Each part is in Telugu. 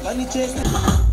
పని చేస్తే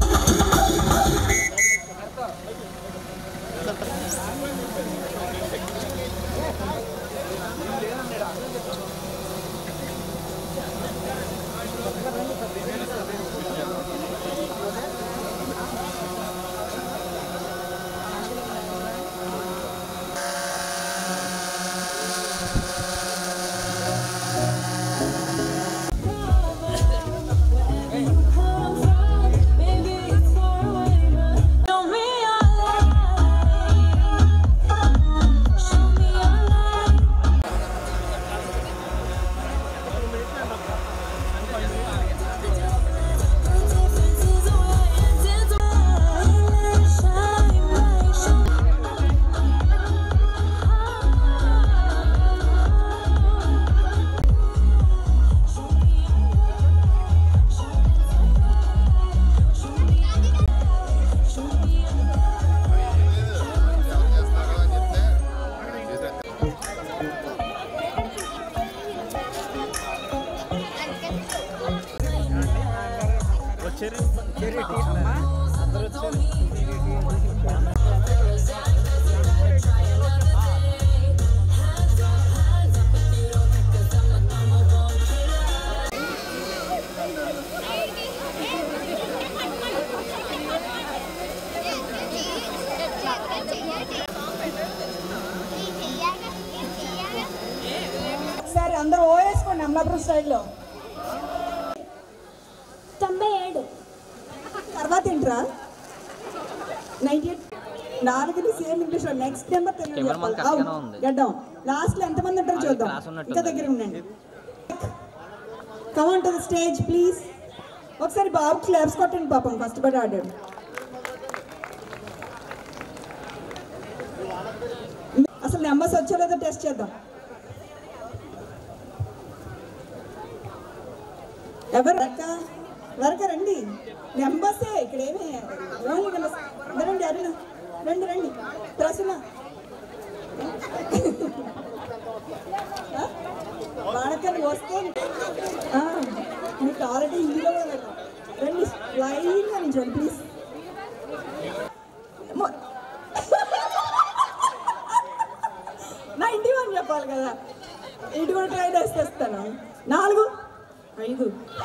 సరే అందరూ ఓ వేసుకోండి అమలాపురం స్టైల్లో తొంభై ఏడు తర్వాత ఏంట్రా నైన్టీ ఎయిట్ నాలుగుని same English next number camera మన కరెక్ట్గానే ఉంది. గడ్డం లాస్ట్ లో ఎంతమంది ఉంటారో అది చూద్దాం క్లాస్ ఉన్నట్టుంది. ఇంకా దగ్గర ఉండండి come on to the stage please ఒకసారి బాబు క్లాప్స్ కొట్టండి పాపం కష్టపడి ఆడాడు అసలు నెంబర్స్ వచ్చో లేదో టెస్ట్ చేద్దాం ఎవరు రక్క వరక రండి నెంబర్సే ఇక్కడ ఏమి ఓన్లీ నెంబర్స్ రండి అరుణ రండి రండి ప్రసన్న వాడకని వస్తే ఆ, మీకు ఆల్రెడీ హిందీలో కూడా పెట్టాం. రండి లైన్గా నించోండి ప్లీజ్ నైంటీ వన్ చెప్పాలి కదా ఇటు కూడా ట్రై చేసేస్తాను నాలుగు ఐదు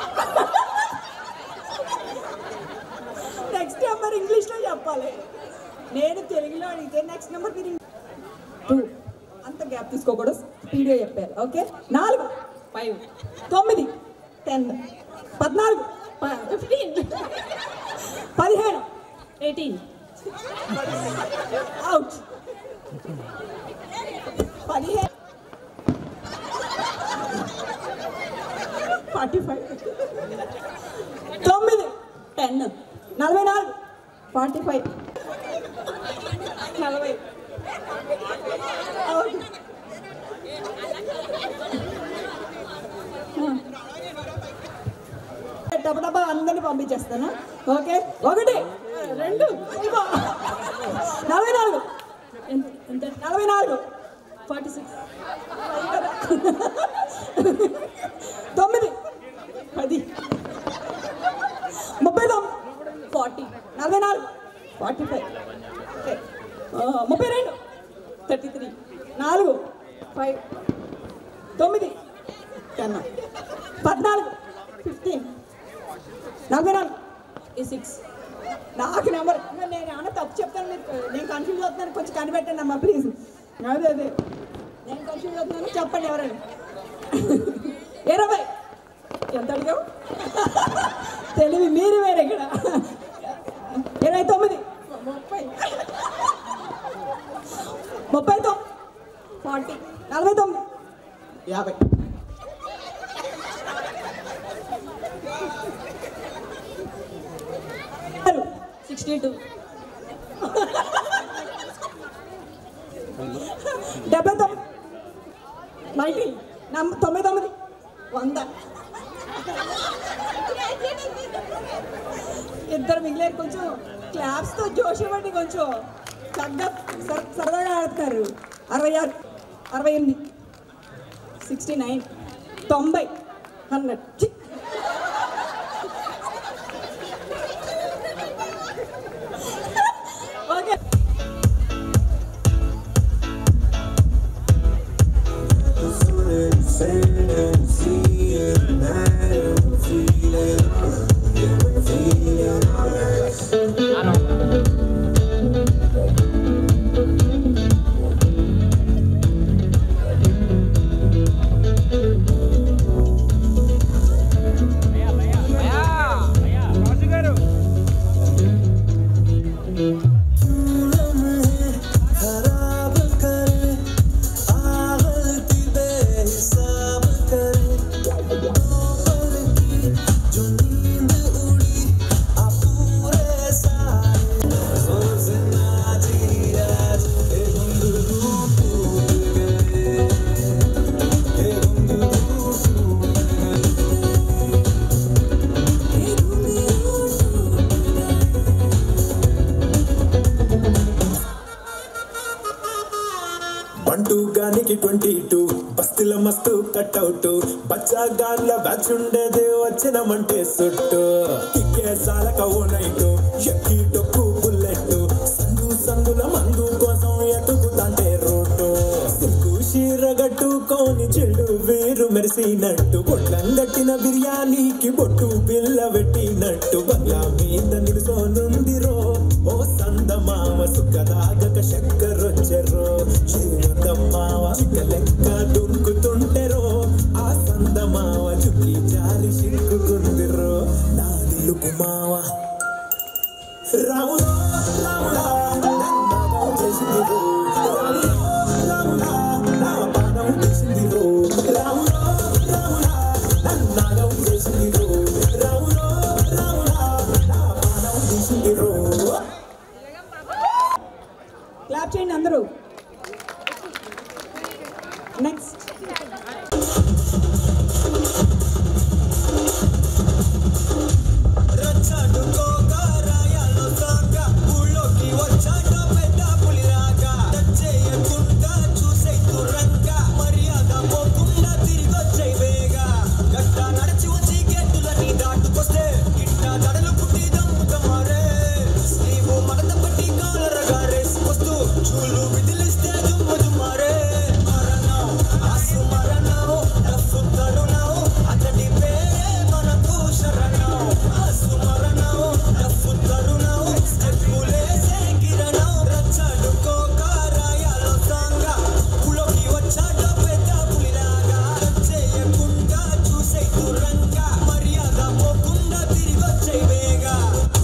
నెక్స్ట్ నెంబర్ ఇంగ్లీష్లో చెప్పాలి నేను తెలుగులో అడిగితే నెక్స్ట్ నెంబర్ మీరు టూ అంత గ్యాప్ తీసుకోకూడదు స్పీడ్గా చెప్పారు ఓకే నాలుగు ఫైవ్ తొమ్మిది టెన్ పద్నాలుగు ఫిఫ్టీన్ పదిహేను ఎయిటీన్ అవుట్ పదిహేను ఫార్టీ ఫైవ్ తొమ్మిది టెన్ నలభై నాలుగు ఫార్టీ ఫైవ్ నలభై అవుట్ డబ్బా అందరిని పంపించేస్తాను ఓకే ఒకటి రెండు ఇంకో నలభై నాలుగు ఎంత ఎంత నలభై నాలుగు ఫార్టీ సిక్స్ తొమ్మిది పది ముప్పై తొమ్మిది ఫార్టీ నలభై నాలుగు ఫార్టీ ఫైవ్ ఓకే ఆ, ముప్పై రెండు థర్టీ త్రీ నాలుగు ఫైవ్ తొమ్మిది టెన్ పద్నాలుగు ఫిఫ్టీన్ నలభై నాలుగు ఈ సిక్స్ నాకు నెంబర్ నేను ఏమన్నా తప్పు చెప్తాను మీరు నేను కన్ఫ్యూజ్ అవుతున్నాను కొంచెం కనిపెట్టండి అమ్మా ప్లీజ్ అదే అదే నేను కన్ఫ్యూజ్ అవుతున్నాను చెప్పండి ఎవరైనా ఇరవై ఎంత అడిగావు తెలివి మీరు వేరే ఇక్కడ ఇరవై తొమ్మిది ముప్పై ముప్పై తొమ్మిది ఫార్టీ నలభై తొమ్మిది యాభై సిక్స్టీ టూ డెబ్బై తొమ్మిది నైన్టీ నమ్మ తొంభై తొమ్మిది వంద ఇద్దరు మిగిలేరు కొంచెం క్లాప్స్తో జోష్ ఇవ్వండి కొంచెం చక్కగా సర- సరదాగా ఆడుతున్నారు అరవై ఆరు అరవై ఎనిమిది సిక్స్టీ నైన్ తొంభై హండ్రెడ్ ట్వంటీ ట్వంటీ టూ బస్తిల మస్తు కట్అవుట్ బచ్చాగాన్ల బ్యాచ్ ఉండేది వచ్చినమంటే సుట్టు కిక్కే సాలక ఓ నైట్ ఎక్కి టొక్కు బుల్లెట్ సందు సందుల మందు కోసం ఎతుకుతాంటే రోడ్డు సిల్కు చీర గట్టుకొని చెడు వేరు మెరిసినట్టు బొట్లం గట్టిన బిర్యానీకి బొట్టు బిల్ల పెట్టినట్టు బంగ్లా మీద నిలుసోనుందిరో ఓ సందమామ సుఖదాగక చక్కరొచ్చెరో శ్రీమంతమ్మావ చిక్క లెక్క దుంకుతుంటెరో ఆ సందమావ చుక్కి జారి సిక్కుకుందిరో నా దిల్లుకు మావా రాముడా రాముడా నన్నగం చేసిందిరో రాముడా రాముడా నా పాదం చేసిందిరో రాముడా రాముడా నన్నగం చేసిందిరో రాముడా రాముడా నా పాదం చేసిందిరో క్లాప్ చేయండి అందరూ నెక్స్ట్ చూలు విదిలిస్తే దుమ్ము దుమ్మారే మరణం ఆసు మరణం డఫు తరుణం అతడి పేరే మనకు శరణం ఆసు మరణం డఫు తరుణం స్టెప్పులేసే కిరణం రచ్చడుకో కారాయాలో సాంగ ఉలోకి వచ్చాడ పెద్ద పులిలాగా చేయకుండా చూసే దూరంగా మర్యాద పోకుండా తిరిగొచ్చే వేగా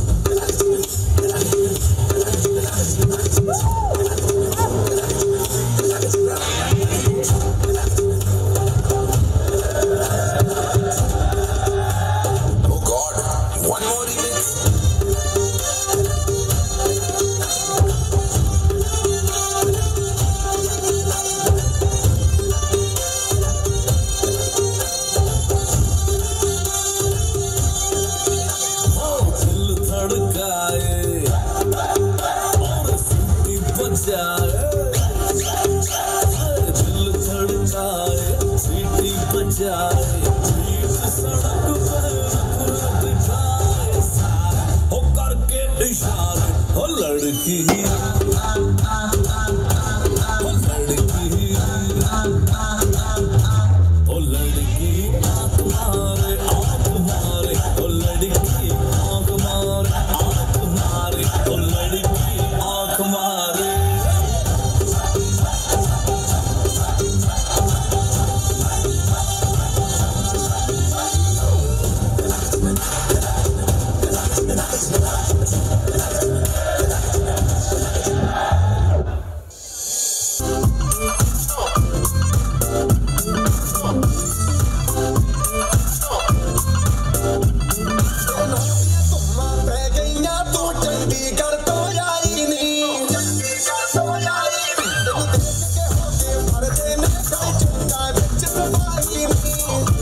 Oh God, one more remix. दिल धड़काए और सीटी बजाए दिल धड़काए सीटी बजाए बीच सड़क पे रुक दिखाए सारे हो करके इशारे हो लड़की हो लड़की ओ लड़की आंख मारे आंख मारे ओ लड़की आंख मारे आंख मारे ओ लड़की आंख मारे ਪੈ ਗਈਆਂ ਤੂੰ ਚੰਡੀਗੜ੍ਹ ਤੋਂ ਆਈ ਨੀ ਚੰਡੀਗੜ੍ਹ ਤੋਂ ਆਈ ਨੀ ਤੈਨੂੰ ਦੇਖ ਕੇ ਹੋ ਕੇ ਮਰਦੇ ਨੇ ਕਾਈ ਚੰਗਾ ਵਿੱਚ ਸਮਾਈ ਨੀ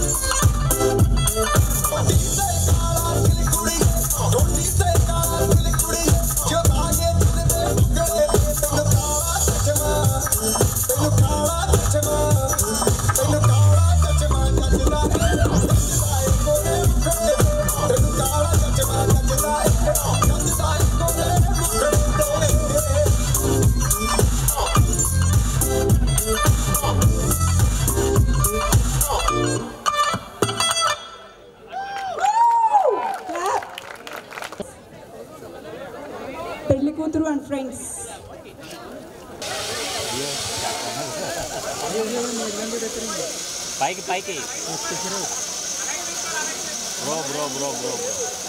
ਵੱਡੀ ਤੇ ਕਾਲਾ ਦਿਲ ਕੁੜੀ ਟੋਟੀ ਤੇ ਕਾਲਾ ਦਿਲ ਕੁੜੀ ਜੋ ਆਗੇ ਦਿਲ ਦੇ ਟੁਕੜੇ ਦੇ ਤੈਨੂੰ ਕਾਲਾ ਚਚਮਾ ਤੈਨੂੰ ਕਾਲਾ ਚਚਮਾ ਤੈਨੂੰ ਕਾਲਾ ਚਚਮਾ ਜੱਜਦਾ ਜੱਜਦਾ ਏ ਕੋਲੇ ਮੁਖੜੇ ਤੈਨੂੰ ਕਾਲਾ ਚਚਮਾ ਜੱਜਦਾ ਏ ਜੱਜਦਾ ਏ ਕੋਲੇ ਮੁਖੜੇ క్లాప్ పెళ్లి కూతురు అండ్ ఫ్రెండ్స్ పైకి పైకి bro bro bro bro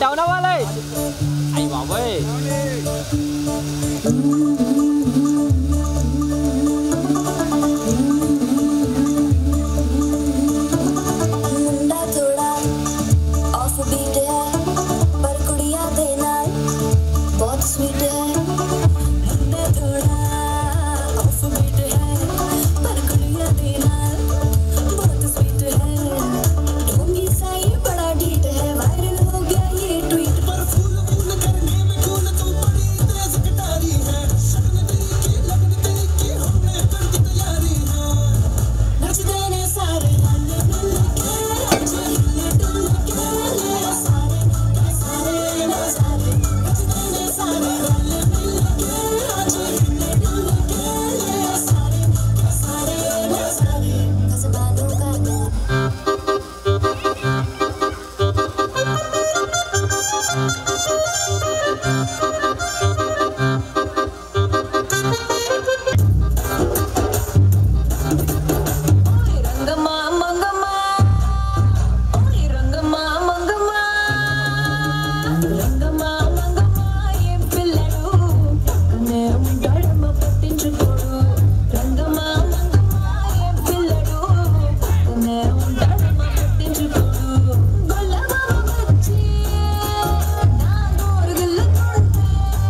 down అవ్వాలి అయ్యి బాబోయ్ ਮੁੰਡਾ ਥੋੜਾ ਆਫ ਬੀਟ ਹੈ ਪਰ ਕੁੜੀਆਂ ਦੇ ਨਾਲ ਬਹੁਤ ਸਵੀਟ ਹੈ ਮੁੰਡਾ ਥੋੜਾ ਆਫ ਬੀਟ ਹੈ ਪਰ ਕੁੜੀਆਂ ਦੇ ਨਾਲ ਬਹੁਤ ਸਵੀਟ ਹੈ ढोंगी साई बड़ा ढीठ है वायरल हो गया ये ट्वीट पर फूल फूल करने में कौन तू बड़ी तेज कटारी है शक्ल तेरी की लगन तेरी की हमने कर दी तैयारी है नचते ने सारे हल्ले मिल के आज हिले डुल के ले सारे के सारे ने सारे नचते ने सारे हल्ले मिल के आज हिले डुल के ले सारे के सारे ने सारे कसबानों का मैं ఓయ్ రంగమా మంగమా ఓయ్ రంగమా మంగమా రంగమా మంగమా ఏం పిల్లడు పక్కనే ఉంటాడమ్మ పట్టించుకోడు రంగమా మంగమా ఏం పిల్లడు పక్కనే ఉంటాడమ్మ పట్టించుకోడు గొల్లమామ వచ్చి నా నోరు గిల్లుతుంటే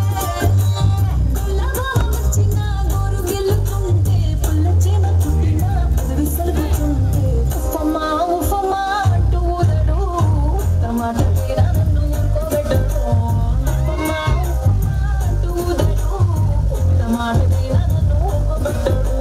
గొల్లమామ వచ్చి నా నోరు గిల్లుతుంటే పుల్ల చేమ పుట్టిన పదవి సలుగుతుంటే ఉఫమా ఉఫమా అంటూ ఊదడు టమాట తీరా నన్ను ఊరుకోబెట్టడు ఉఫమా ఉఫమా అంటూ ఊదడు టమాట తీరా నన్ను ఊరుకోబెట్టడు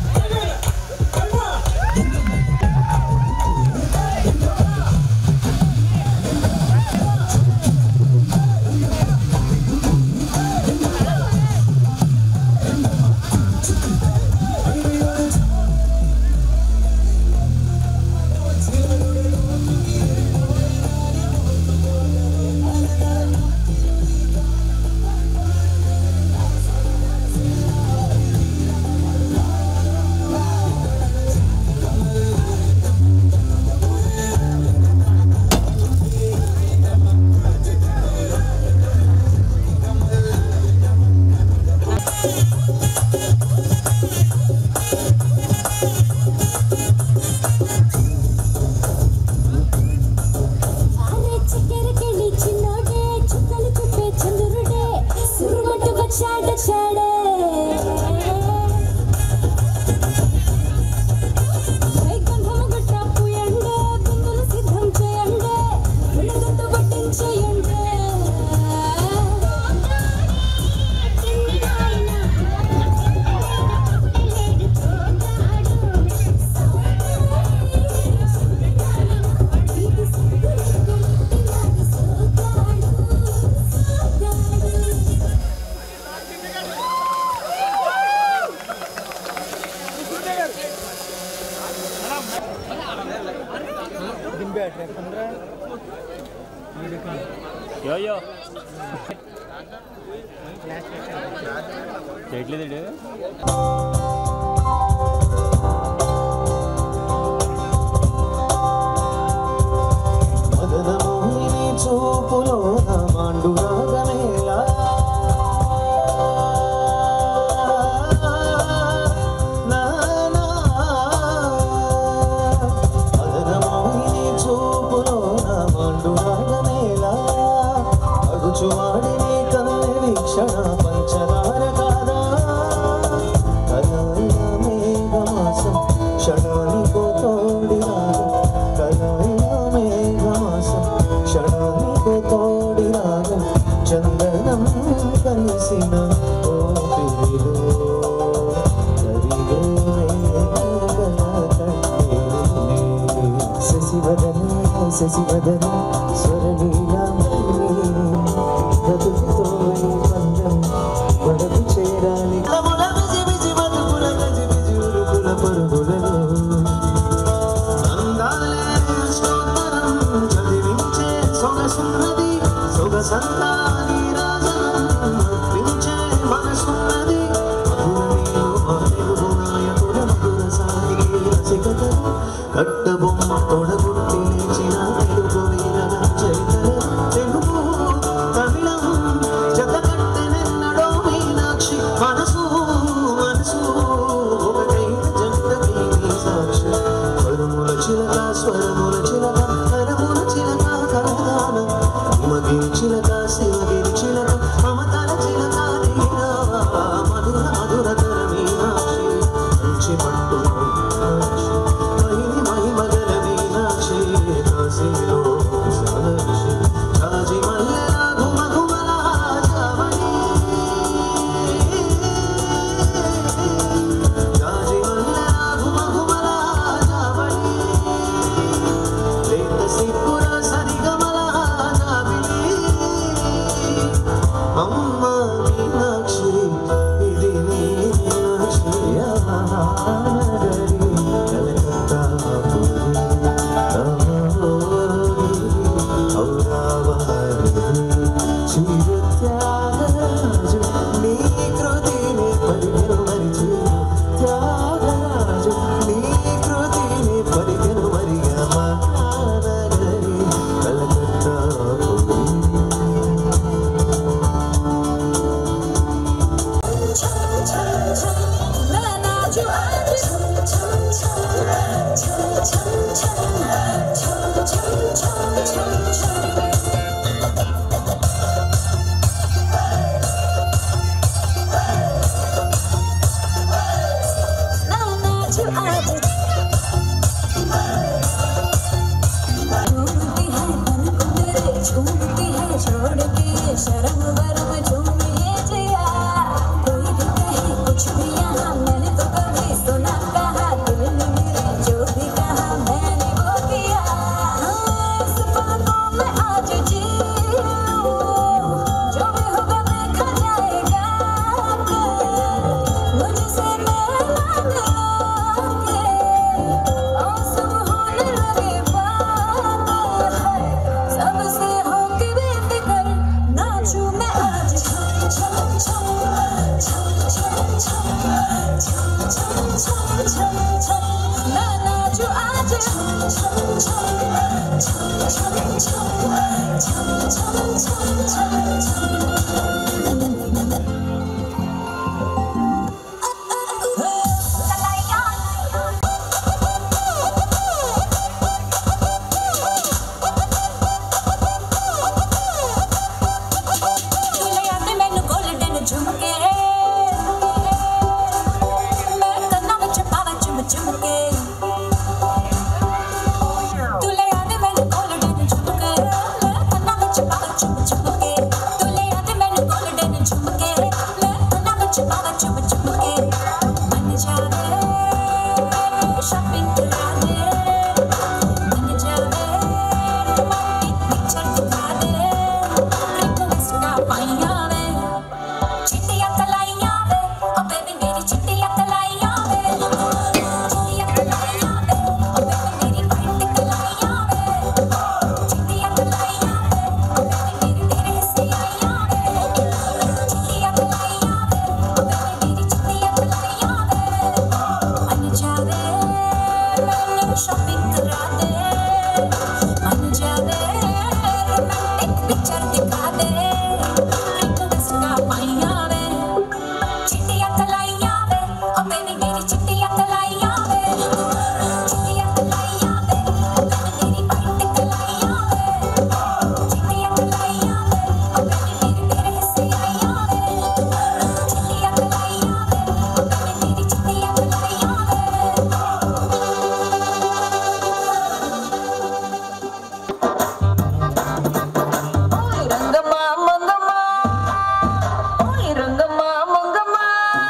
అరే చక్కెరకెళ్ళి చిన్నోడే చుక్కలు చుట్టే చంద్రుడే సురుమంటూ వచ్చాడచ్చాడే వైకుంఠము గుట్ట పూయండే కుందులు సిద్ధం చేయండే వెలుగంత పట్టించేయండే యో యో చేయట్లేదు ఈడు. మదనమోహిని చూపులో నా మాండురాగమేలా నా నా మదనమోహిని చూపులో నా మాండురాగమేలా అడుచువాడిని కన్నె వీక్షణ పంచదార కాదా కలయ మేఘమాసం క్షణానికో తోడి రాగం కలయ మేఘమాసం క్షణానికో తోడి రాగం చందనం కలిసిన ఓ పిరిలో కరిగే మేఘల కన్నీళ్ళే. శశివదన శశివదన స్వరలీలామణి బతుకుతో ఈ పందెం వడకు చేరాలి కలముల బిజి బిజి బతుకుల గజి బిజి ఉరుకుల పరుగులలో అందాలే స్తోత్రం చదివించే సొగసున్నది సొగసంతా నీరాజనం అర్పించే మనసున్నది మధుర నీరు మధురు నాయకుడ మధుర సాగి రసికతలు కట్టబొమ్మ తొడగుట్టి లేచిన తెలుగు వీరగ చరితలు झूमती है छोड़ के ये शर्म वरम झूमिए जिया कोई भी कहे कुछ भी यहाँ मैंने तो कभी सुना कहा दिल ने मेरे जो भी कहा मैंने वो किया हाँ, इस बातों में आज जी जो भी होगा देखा जाएगा मुझसे मेरा मिलोगे औसम होने लगे बात सबसे होके बेफिक्र नाचूं मैं आज छम छम छम छम छम छम छम छम छम छम मैं नाचूं आज छम छम छम छम छम छम छम छम छम ਦੁਨੀਆ ਤੇ ਮੈਨੂੰ ਗੋਲਡਨ ਝੁਮਕੇ ਮੈਂ ਕੰਨਾਂ ਵਿੱਚ ਪਾਵਾਂ ਚੁੰਮ ਚੁੰਮ ਕੇ ਦੁਨੀਆ ਤੇ ਮੈਨੂੰ ਗੋਲਡਨ ਝੁਮਕੇ ਮੈਂ ਕੰਨਾਂ ਵਿੱਚ ਪਾਵਾਂ ਚੁੰਮ ਚੁੰਮ ਕੇ ਦੁਨੀਆ ਤੇ ਮੈਨੂੰ ਗੋਲਡਨ ਝੁਮਕੇ ਮੈਂ ਕੰਨਾਂ ਵਿੱਚ ਪਾਵਾਂ ਚੁੰਮ ਚੁੰਮ ਕੇ ਮਨ ਜਾਵੇ ਸ਼ਾਪਿੰਗ ਕਰਾ ਦੇ ਮਨ ਜਾਵੇ ਰੋਮਾਂਟਿਕ ਪਿਕਚਰ ਦਿਖਾ ਦੇ ਰਿਕਵੈਸਟ ਨਾ ਪਾਈਆਂ ਵੇ ਚਿੱਟੀਆਂ ਕਲਾਈਆਂ ਵੇ ਓ ਬੇਬੀ ਮੇਰੀ ਚਿੱਟੀਆਂ ਕਲਾਈਆਂ ਵੇ ਚਿੱਟੀਆਂ ਕਲਾਈਆਂ ਵੇ ਓ ਬੇਬੀ ਮੇਰੀ ਵਾਈਟ ਕਲਾਈਆਂ ਵੇ ਚਿੱਟੀਆਂ ਕਲਾਈਆਂ ਵੇ ਓ ਬੇਬੀ ਮੇਰੀ ਤੇਰੇ ਹਿੱਸੇ ਆਈਆਂ ਵੇ ਚਿੱਟੀਆਂ ਕਲਾਈਆਂ ਵੇ ਓ ਬੇਬੀ ਮੇਰੀ ਚਿੱਟੀਆਂ ਕਲਾਈਆਂ ਵੇ ਮਨ ਜਾਵੇ ਮੈਨੂੰ ਸ਼ਾਪਿੰਗ ਕਰਾ ਦੇ ਮਨ ਜਾਵੇ ਰੋਮਾਂਟਿਕ ਪਿਕਚਰ ਦਿਖਾ ਦੇ ਰਿਕਵੈਸਟ ਨਾ ਪਾਈਆਂ ਵੇ ਚਿੱਟੀਆਂ ਕਲਾਈਆਂ ਵੇ ਓ ਬੇਬੀ ਮੇਰੀ ਚਿੱਟੀਆਂ ਕਲਾਈਆਂ ਵੇ ਚਿੱਟੀਆਂ ਕਲਾਈਆਂ ਵੇ ਓ ਬੇਬੀ ਮੇਰੀ ਵਾਈਟ ਕਲਾਈਆਂ ਵੇ ਚਿੱਟੀਆਂ ਕਲਾਈਆਂ ਵੇ ਓ ਬੇਬੀ ਮੇਰੀ ਤੇਰੇ ਹਿੱਸੇ ਆਈਆਂ ਵੇ ਚਿੱਟੀਆਂ ਕਲਾਈਆਂ ਵੇ ਓ ਬੇਬੀ ਮੇਰੀ ਚਿੱਟੀਆਂ ਕਲਾਈਆਂ ਵੇ ఓయ్ రంగమా మంగమా ఓయ్ రంగమా మంగమా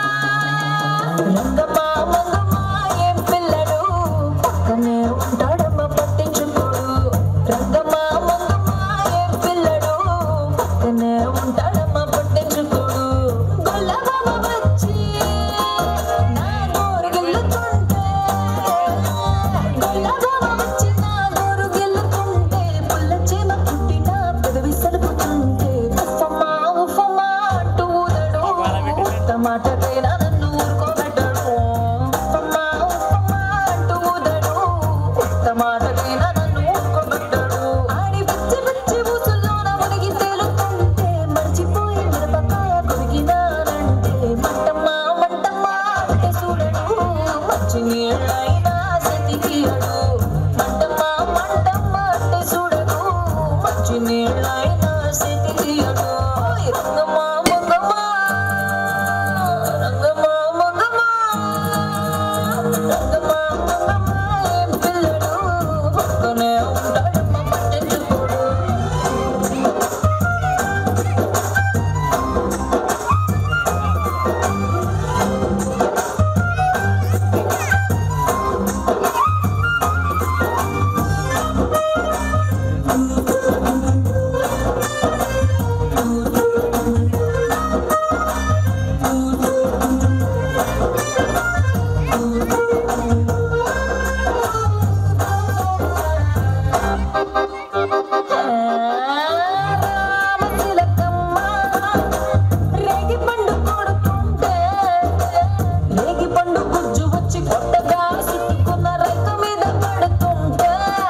రంగమా మంగమా ఏం పిల్లడు పక్కనే ఉంటాడమ్మ పట్టించుకోడు రంగమా మంగమా ఏం పిల్లడు పక్కనే ఉంటాడమ్మ పట్టించుకోడు గొల్లబామ వచ్చి నా నోరు గిల్లుతుంటే గొల్లబామ వచ్చి నా నోరు గిల్లుతుంటే పుల్ల చీమ పుట్టిన పెదవి సలుపుతుంటే ఉఫమా ఉఫమా అంటూ ఊదడు టమాటకైనా నన్ను ఊరుకోబెట్టడు ఉఫమా ఉఫమా అంటూ ఊదడు టమాటకైనా నన్ను ఊరుకోబెట్టడు ఆడి పిచ్చి పిచ్చి ఊసుల్లోన మునిగి తేలుతుంటే మర్చిపోయి మిరపకాయ కొరికినానంటే మంటమ్మా మంటమ్మా అంటే చూడడు మంచి నీళ్ళైనా సతికియడు మంటమ్మా మంటమ్మా అంటే చూడడు మంచి నీళ్ళైనా సతికియడు రంగమా మంగమా రంగమా మంగమా రంగమా మంగమా ఏం పిల్లడు పక్కనే ఉంటాడమ్మ పట్టించుకోడు రామతిలకమ్మ రేగి పండు కొడుతుంటే రేగి పండు గుజ్జు వచ్చి కొట్టగా చుట్టుకున్న రైక మీద పడుతుంటే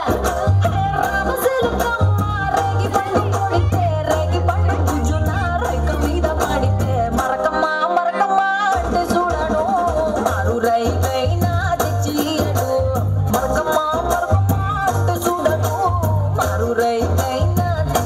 రామతిలకమ్మ రేగి పండు కొడితే రేగి పండు గుజ్జు నా రైక మీద పడితే మరకమ్మ మరకమ్మ అంటే చూడను మారు రైకైనా తెచ్చియడు మరకమ్మ మరకమ్మ అంటే చూడను మారు రైకైనా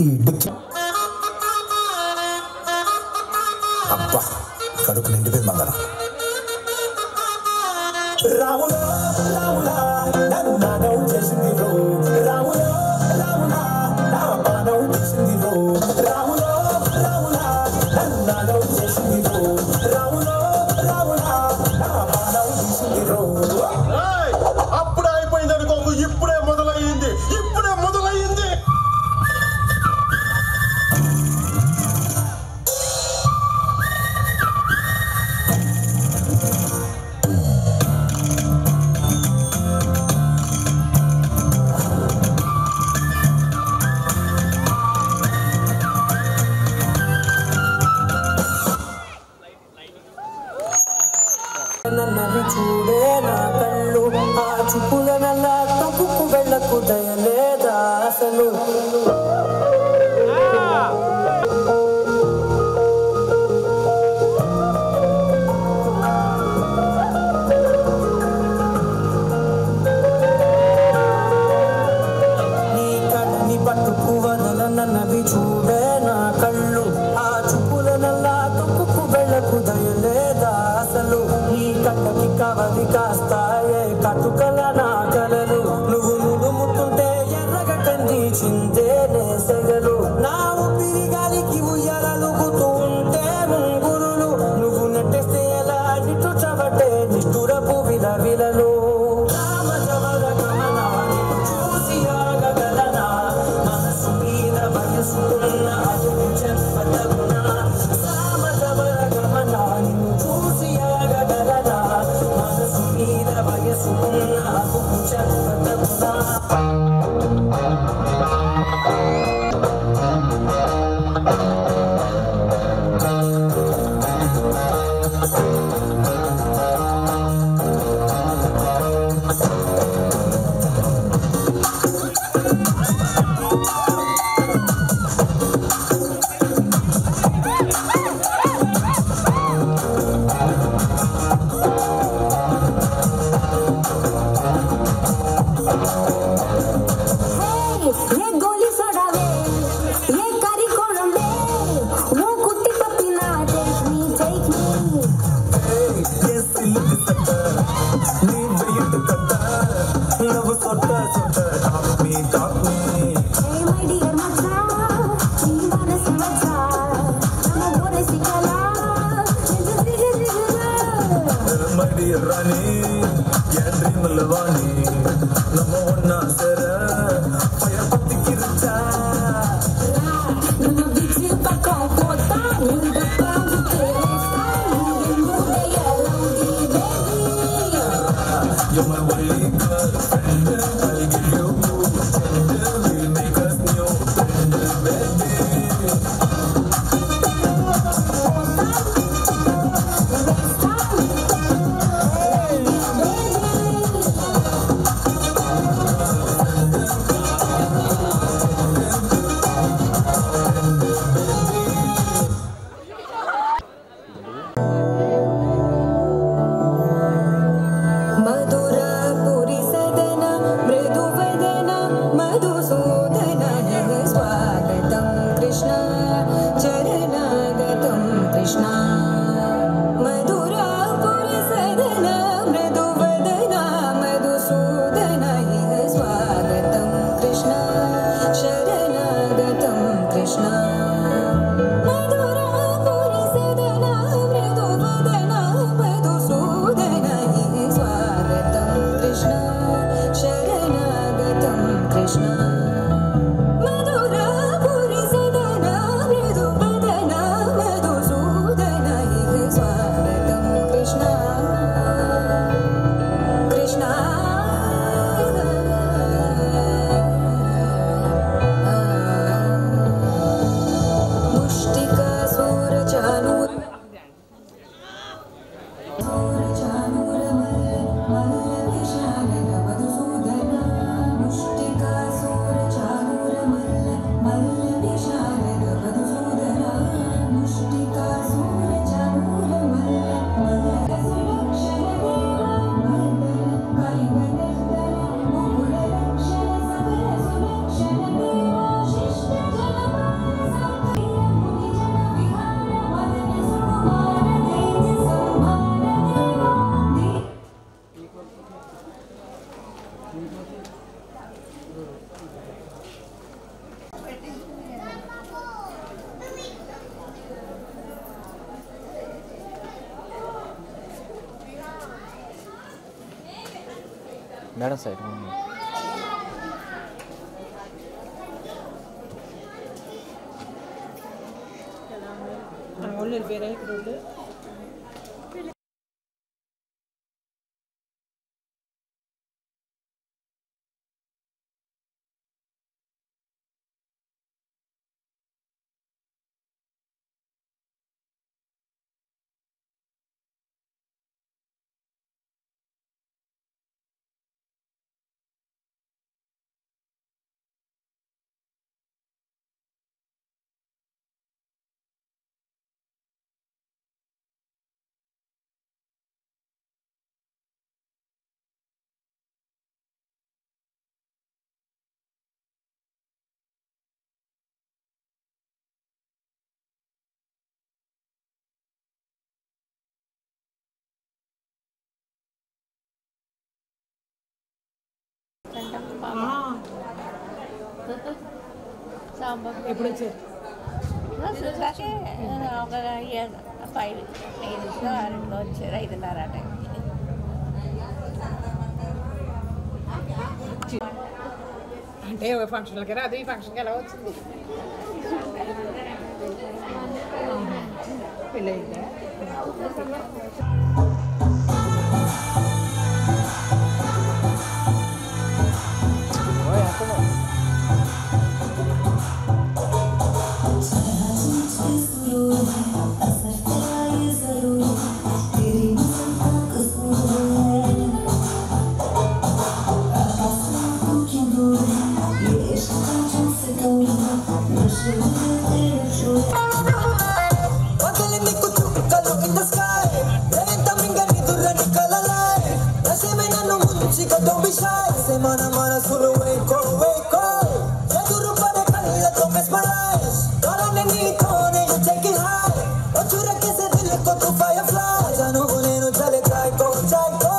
ఈ డిక్ అబ్బా కడుపు నిండిపోయింది బంగారం రాములా రాములా నన్ను నాగం చేసింది రో రాములా రాములా నా పానం చేసింది రో రాములా రాములా నన్ను నాగం చేసింది రో రాములా రాములా నా పానం చేసింది రో అప్పుడే అయిపోయింది అనుకోము ఇప్పుడే మొదలయ్యింది ఇప్పుడే మొదలయ్యింది నన్నవి చూడే నా కళ్ళు ఆ చూపుల నల్ల తప్పుకు వెళ్ళకు దయలేదా అసలు నీ కళ్ళని పట్టుకు వదలనన్నవి చూడే నా కళ్ళు ఆ చూపుల నల్ల తప్పుకు వెళ్ళకు దయలేదా అసలు నీ కళ్ళకి కవలి కాస్తాయే కటుకల నా కలలు నువ్వు నుడుముతుంటే ఎర్రగ కంది చిందే నేసెగలు నా ఊపిరి గాలికి ఉయ్యాలలుగుతూ ఉంటే ముంగురులు నువ్వు నెట్టేస్తే ఎలా నిట్టుచబట్టే నిష్ఠురపు విలవిలలు రామజవర గమనాన్ని చూసి ఆగగలనా మనసు మీద వయసుకున్న అదుపు చెప్పదగునా రామజవర గమనాన్ని చూసి ఆగగలనా మనసు మీద వయసుకున్న అదుపు చెప్పదగునా ये गोली सोडावे ये करी कोळंबे वो कुट्टी पप्पीना take me take me hey my dear macha నీ మనసు మచ్చా నమ్మ బోరే సికలా జిగి జిగి జిగి రాణి డ్రీముల వాణి నమ్మ ఉన్నా సరే ఫైర్ పత్తికిరుచా Numa bici pra comportar, linda pra você estar, ninguém muda e ela um dia baby. You're my only girlfriend. I'll give you tender. We'll make us new tender, baby. మధుర పురి సదన మృదు మేడం సైడ్ ఎప్పుడు వచ్చారు చూసాకే ఒక ఇయర్ ఫైవ్ ఐదు ఆరులో వచ్చారు ఐదున్నర ఆ టైంకి అంటే ఫంక్షన్లకి రాదు ఈ ఫంక్షన్కి ఎలా వచ్చింది పెళ్ళయిందా పగలి నీకు చుక్కలు in the sky. ఎంత మింగని దుర్రని కలలాయ్. రసమే నన్ను ముంచిక don't be shy. మన మనసులు వేకో వేకో. ఎదురు పడే కళ్ళతో mesmerize. కాలాన్ని నీతో నేను take it high. Oh చురకేసే Dil co to firefly. జనువు నేను చలి చాయ్కో చాయ్కో.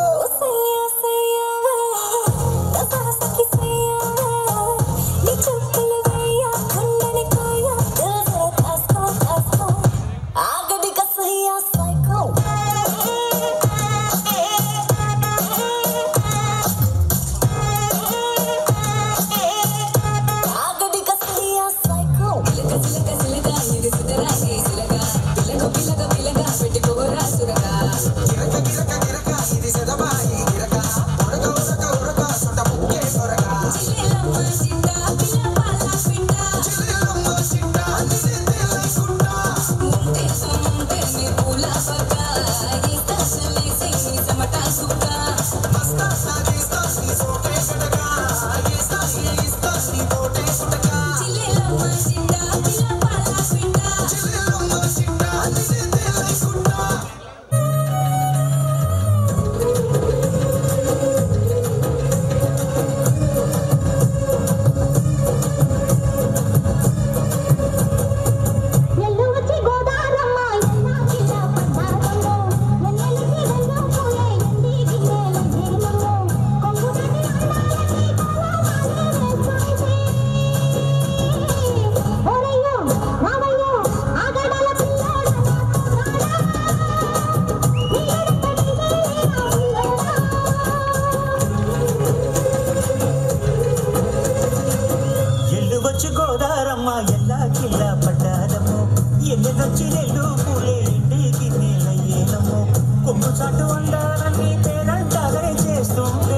ఎల్లు వచ్చి గోదారమ్మ ఎల్లా కిల్లా పడ్డారము ఎల్లెదొచ్చి రెండు పూలే ఇంటికి నీలయ్యేనము కొమ్ము చాటు అందాలని పేరంటారే చేస్తుంటే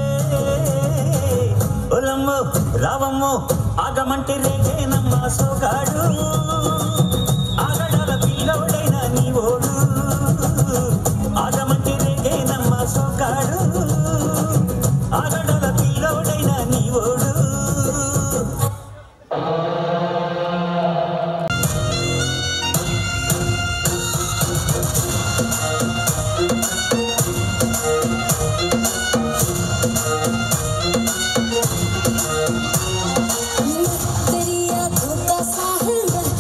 ఒలమ్ము రావమ్ము ఆగమంటే రేగేనమ్మ సోగాడు ఆగడాల పిల్లోడైన నీ ఓడు ఆగమంటే రేగేనమ్మ సోగాడు ఆగడాల పిల్లోడైన నీ ఓడు तेरी आंखों का साहिल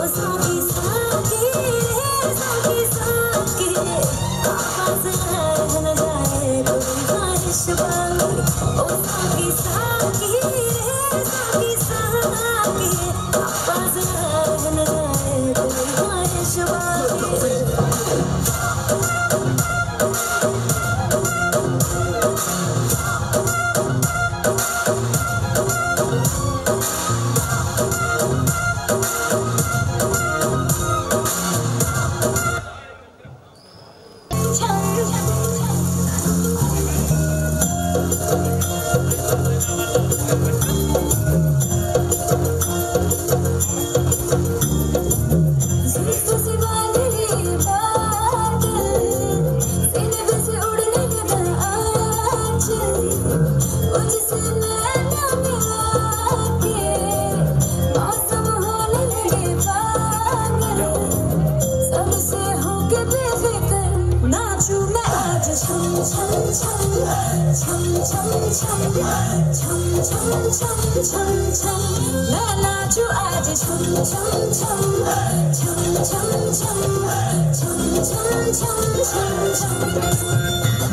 साकी साकी रे साकी साकी आवाज रह न जाए कोई बारिश वाली ओ साकी साकी रे साकी साकी आवाज रह न जाए कोई बारिश वाली सबसे होके बेफिक्र नाचू मैं आज छम छम छम छम छम छम छम छम छम छम छम मैं नाचू आज छम छम छम छम छम छम छम छम छम छम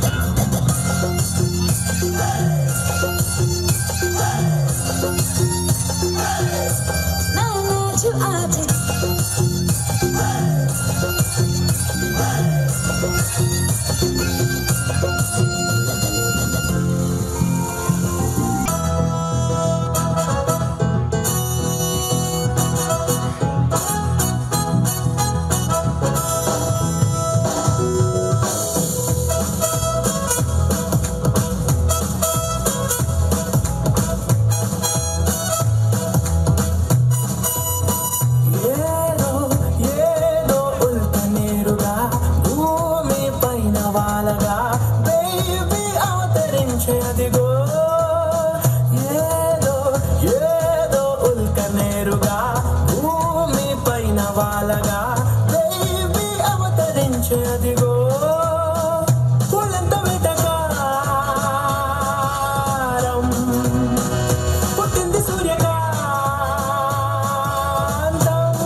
मैं नाचू आज ఏదో ఏదో ఉల్కనేరుగా భూమి పైన వాలగా బేబీ అవతరించే అదిగో ఏదో ఏదో ఉల్కనేరుగా భూమి పైన వాలగా బేబీ అవతరించే అదిగో ఒళ్ళంత వెటకారం పుట్టింది సూర్యకాంతం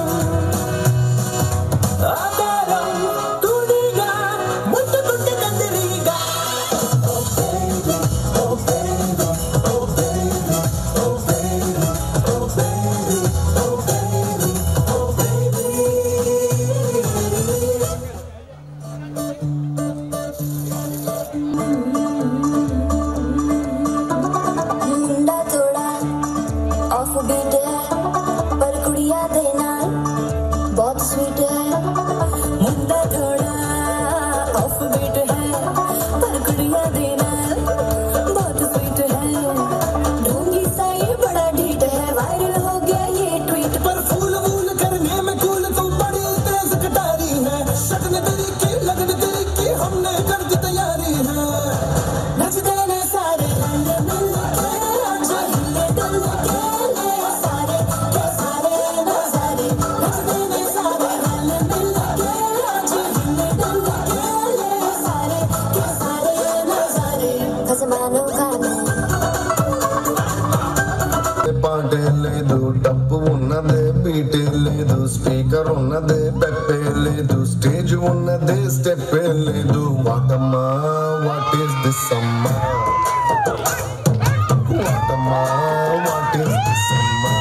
ఆకారం తుడిగా ముట్టుకుంటే కందిరీగా मुंडा थोड़ा ऑफ बीट है पर कुड़िया दे नाल बहुत स्वीट है मुंडा थोड़ा ऑफ बीट है पर कुड़िया दे नाल बहुत स्वीट है ढोंगी सा ये बड़ा ढीठ है वायरल हो गया ये ट्वीट पर फूल वूल करने में कूल तू बड़ी तेज कटारी है शगन तेरी की लगन तेरी की हमने कर दी तैयारी है नचते ने सारे रंग मिल के आज हिले डुल के ले सारे के सारे नजारे नचते ने सारे रंग मिल के आज हिले डुल के ले सारे के सारे नजारे खसमानो खाने పాటే లేదు డబ్బు ఉన్నదే బీటే లేదు స్పీకర్ ఉన్నదే పెప్పే లేదు స్టేజ్ ఉన్నదే స్టెప్పే లేదు వాటమ్మా వాట్ ఈస్ దిస్ అమ్మా వాటమ్మా వాట్ ఈస్ దిస్ అమ్మా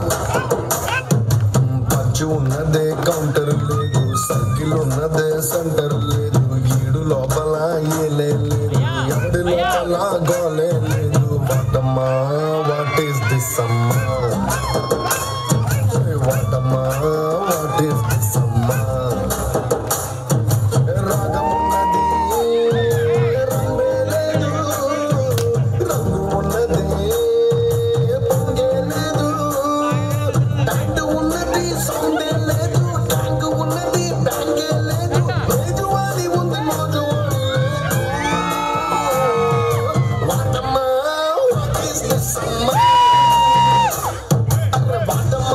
పంచు ఉన్నదే కౌంటర్ లేదు సర్కిల్ ఉన్నదే సెంటర్ లేదు ఈడు లోపల ఏలే లేదు ఎవడి లోపల గోలే లేదు వాటమ్మా వాట్ ఈస్ దిస్ అమ్మా వాటమ్మా వాట్ ఈస్ దిస్ అమ్మా రాగం ఉన్నది రంగే లేదు రంగు ఉన్నది పొంగే లేదు ట్యాంక్ ఉన్నది సౌండే లేదు ట్యాంక్ ఉన్నది బ్యాంగే లేదు రోజువారీ ఉంది మోజువారీ వాటమ్మా వాట్ ఈస్ దిస్ అమ్మా అరే వాటమ్మా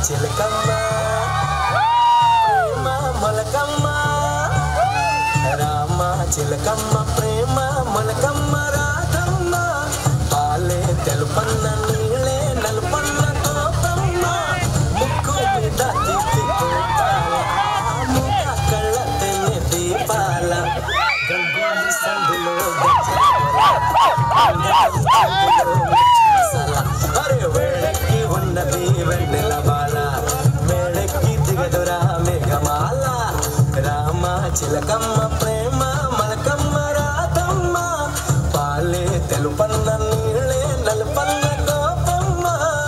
చిలకమ్మ ప్రేమ మొలకమ్మ రామ చిలకమ్మ ప్రేమ మొలకమ్మ రాధమ్మ పాలే తెలుపన్న నీళ్ళే నలుపన్న కోపమ్మ ముక్కు మీద తిప్పి కోపాల ముఖ కళ్ళ తెన్ని దీపాల గంగోలి సందులో అరే వేడెక్కి ఉన్నది వెన్నెల బాల వేడెక్కి దిగదురా మేఘమాల రామ చిలకమ్మ ప్రేమ మలకమ్మ రాధమ్మ పాలే తెలుపన్న నీళ్ళే నలుపన్న కోపమ్మ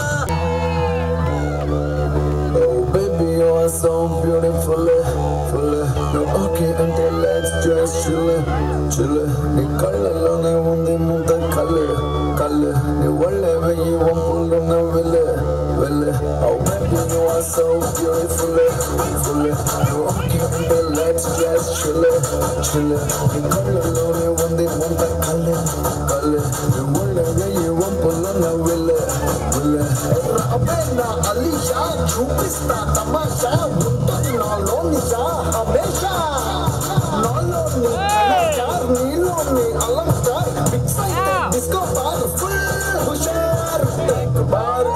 Oh baby, you are so beautiful, full. No okay until let's just chill, chill. నీ కళ్ళలోనే ఉంది ముంత కళ్ళు కళ్ళు నీ ఒళ్ళే వెయ్యి వంపులున్న వెళ్ళ వెళ్ళ Oh baby, you are so beautiful, full. No okay until let's just chill, chill. నీ కళ్ళలోనే ఉంది ముంత కళ్ళు కళ్ళు నీ ఒళ్ళే వెయ్యి వంపులున్న వెళ్ళ వెళ్ళ రాబేనా అలీషా చూపిస్తా తమాషా ఉంటుంది నాలో నిజా హమేషా నాలోని అలంకార్ నీలోని అలంకార్ మిక్స్ అయితే డిస్కో బార్ ఫుల్ హుషార్ ఎక్ బార్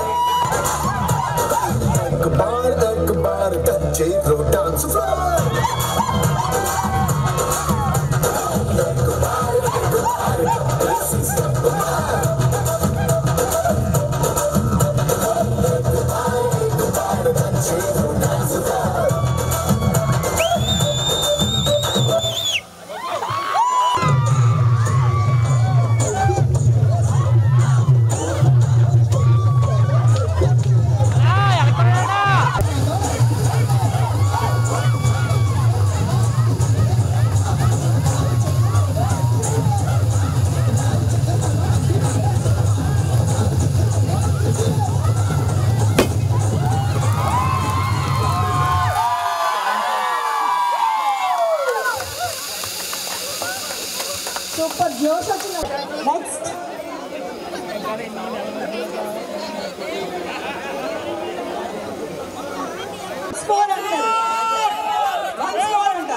ఎక్ బార్ ఎక్ బార్ టచ్ చేయో డాన్స్ ఫ్లోర్ ఎక్ బార్ ఎక్ బార్ దిస్ ఇస్ ఎక్ బార్ సూపర్ జోష్ వచ్చింది నెక్స్ట్ స్కోర్ అంటే వన్ స్కోర్ అంట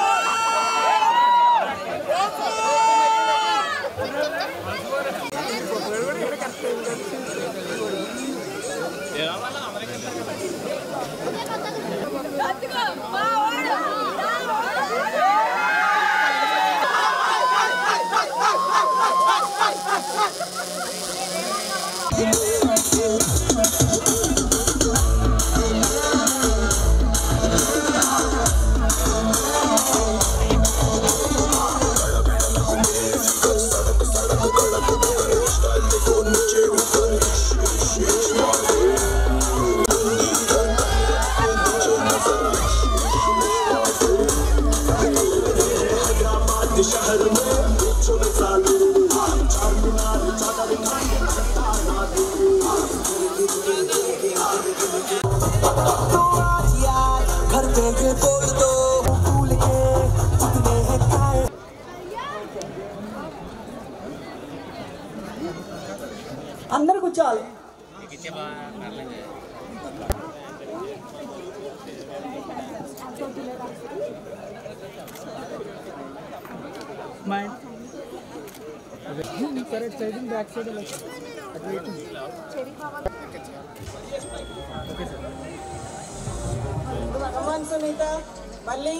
घर पे ये बोल दो भूल के कितने हैं कायर అందరు కూర్చోవాలి భగవాన్ సునీత మళ్ళీ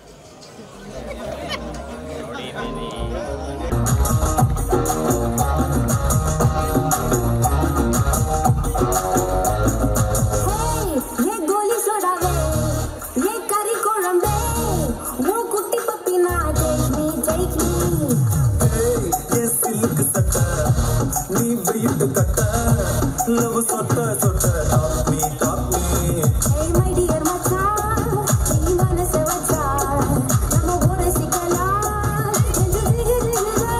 ये गोली सोडावे ये करी कोळंबे वो कुट्टी पप्पी ना take me take me ये सिल्क सटा नी ब्रीड कटा लव सोटा सोटा top me top me hey my dear మచ్చా నీ మనసు వచ్చా నమ్మ ఓరసి కలా ఎందు దిగి దిగి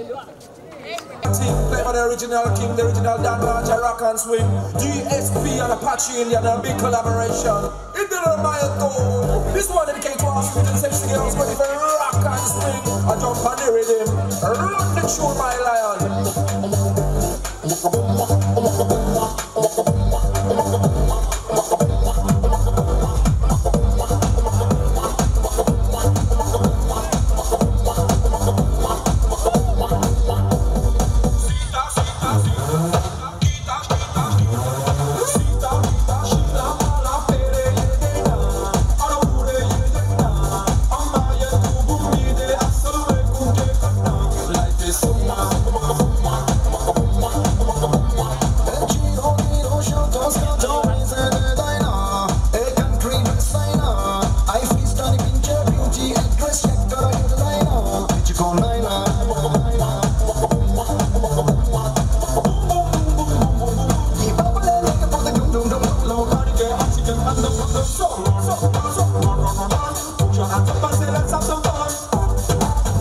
Play for the original king, the original Dan Raja rock and swing. DSP and Apache Indian, a big collaboration. In the Mayato. This one dedicated to all sweet and sexy girls, ready for rock and swing. I jump on the rhythm. Run the tune, my lion. Let's have some fun.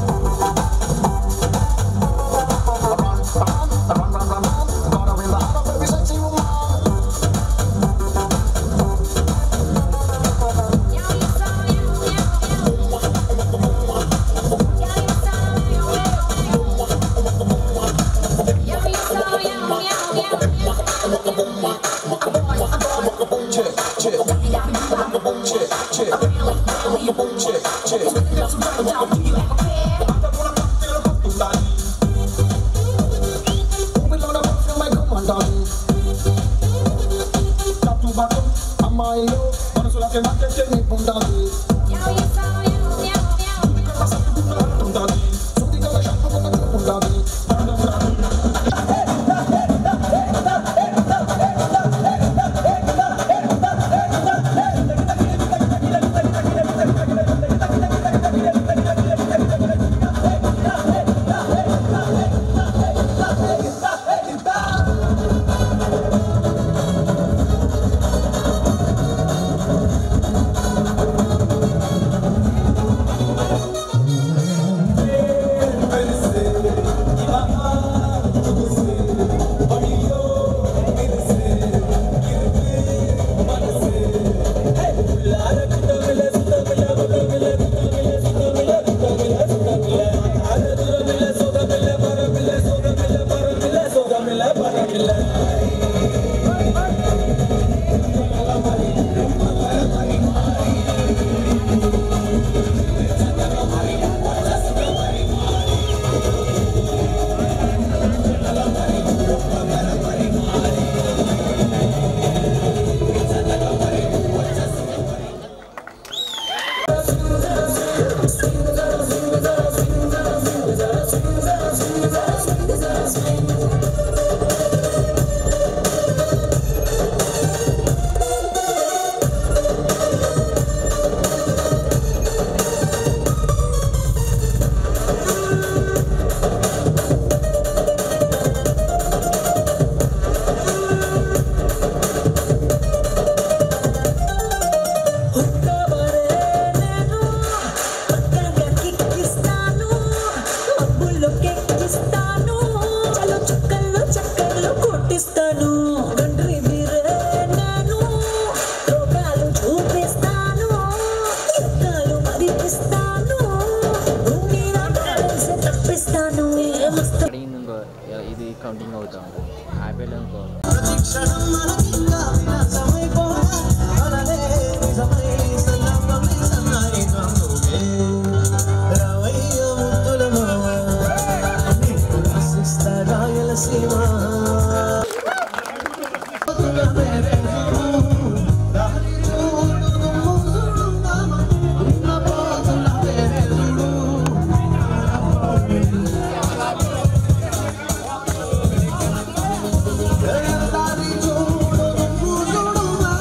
అమ్మాయిలు మనసులకి నచ్చే ఉంటుంది ఉంటుంది సుదిగల షాపుకున్న ఉంటుంది అడిగింది ఇంకో ఇది కౌంటింగ్ అవుతా ఉంటుంది ఆపేలో ఇంకో చూడు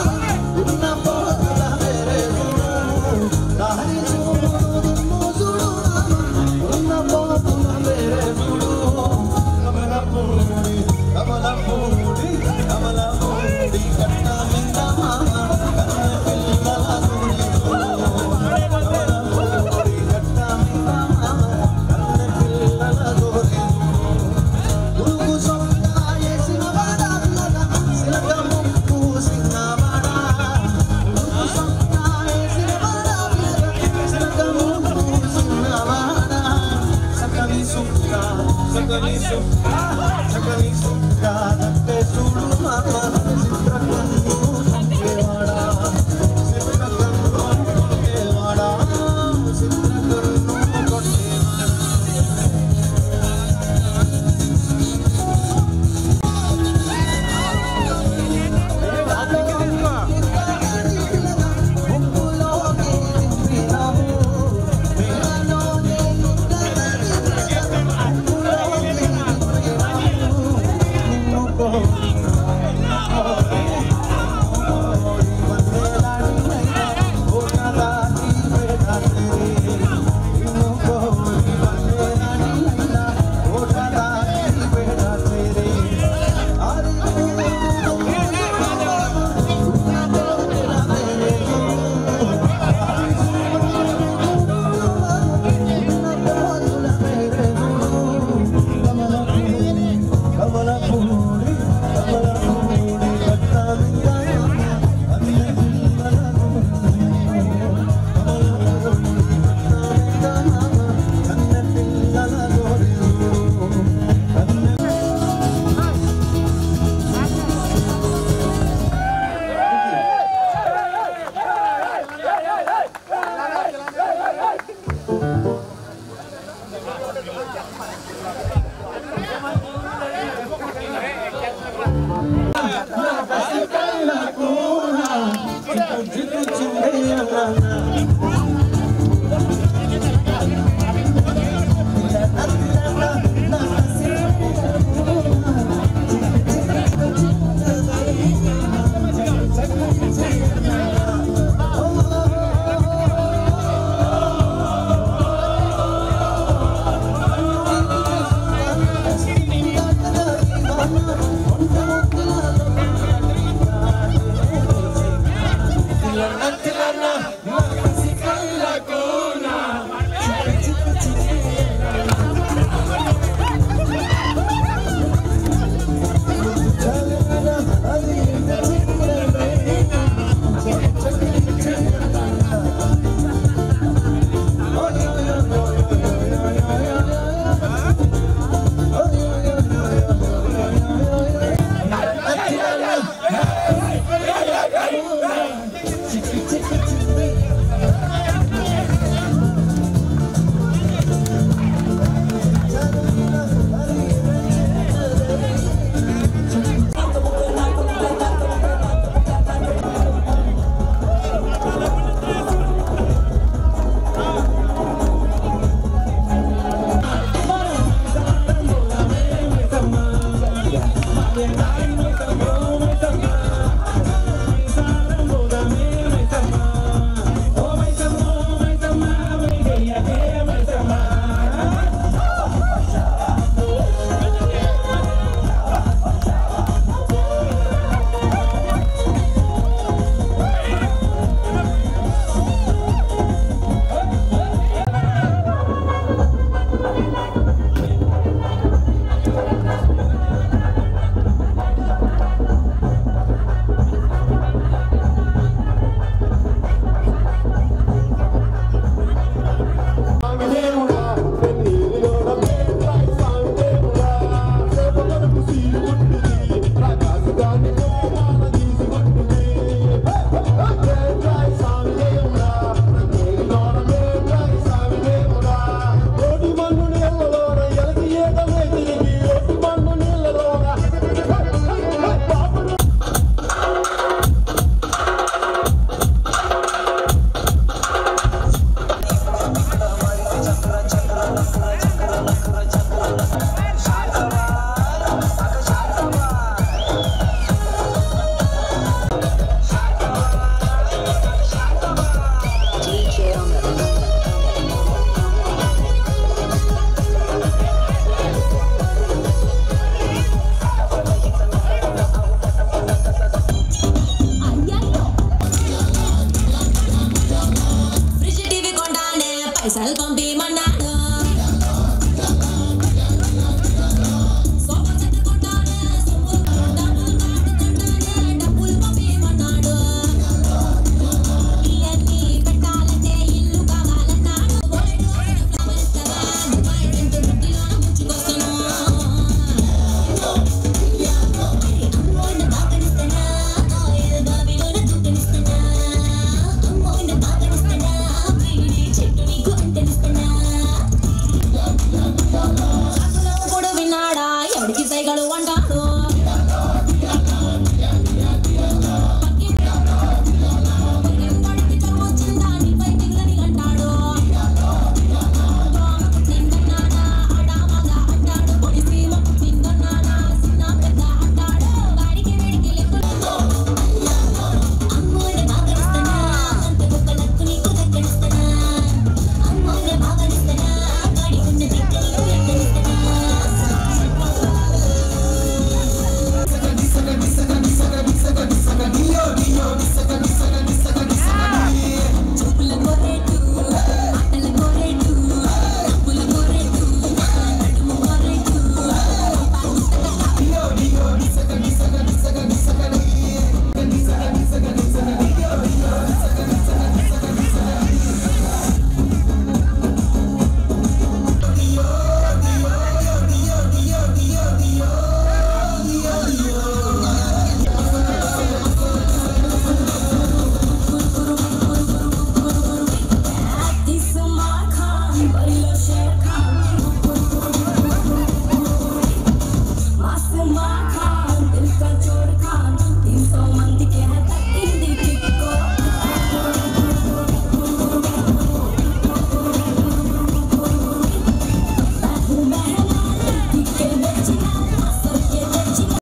Sakanisu, Sakanisu,